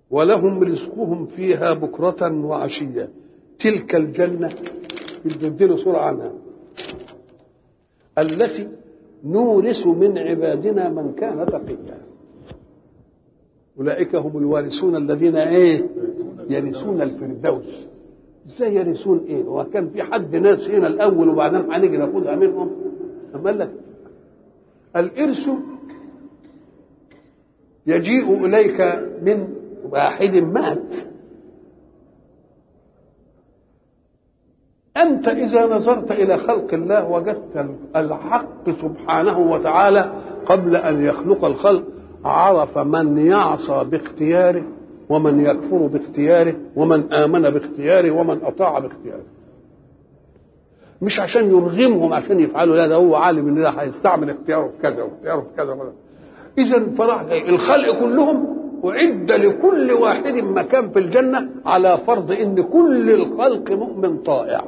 ولهم رزقهم فيها بكرة وعشية تلك الجنة يدينا صورة عنها التي نورث من عبادنا من كان تقيا أولئك هم الوارثون الذين إيه يرثون الفردوس ازاي يرثون ايه وكان في حد ناس هنا الاول وبعدين هنيجي ناخدها منهم اما قال لك الارث يجيء اليك من واحد مات انت اذا نظرت الى خلق الله وجدت الحق سبحانه وتعالى قبل ان يخلق الخلق عرف من يعصى باختياره ومن يكفر باختياره ومن آمن باختياره ومن أطاع باختياره مش عشان يرغمهم عشان يفعلوا لا ده هو عالم ان ده هيستعمل اختياره في كذا واختياره في كذا وكذا اذا فراح الخلق كلهم أعد لكل واحد مكان في الجنة على فرض ان كل الخلق مؤمن طائع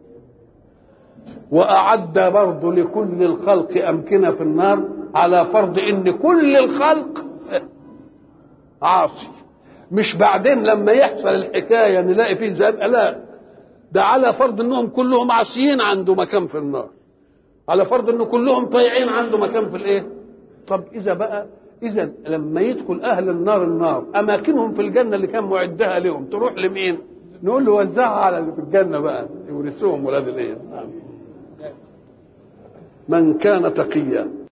وأعد برضه لكل الخلق أمكنة في النار على فرض ان كل الخلق عاصي مش بعدين لما يحصل الحكايه نلاقي فيه زاد لا ده على فرض انهم كلهم عاصيين عنده مكان في النار على فرض ان كلهم طيعين عنده مكان في الايه طب اذا بقى اذا لما يدخل اهل النار النار اماكنهم في الجنه اللي كان معدها لهم تروح لمين نقول له وزعها على اللي في الجنه بقى يورثوهم ولاد الايه من كان تقيا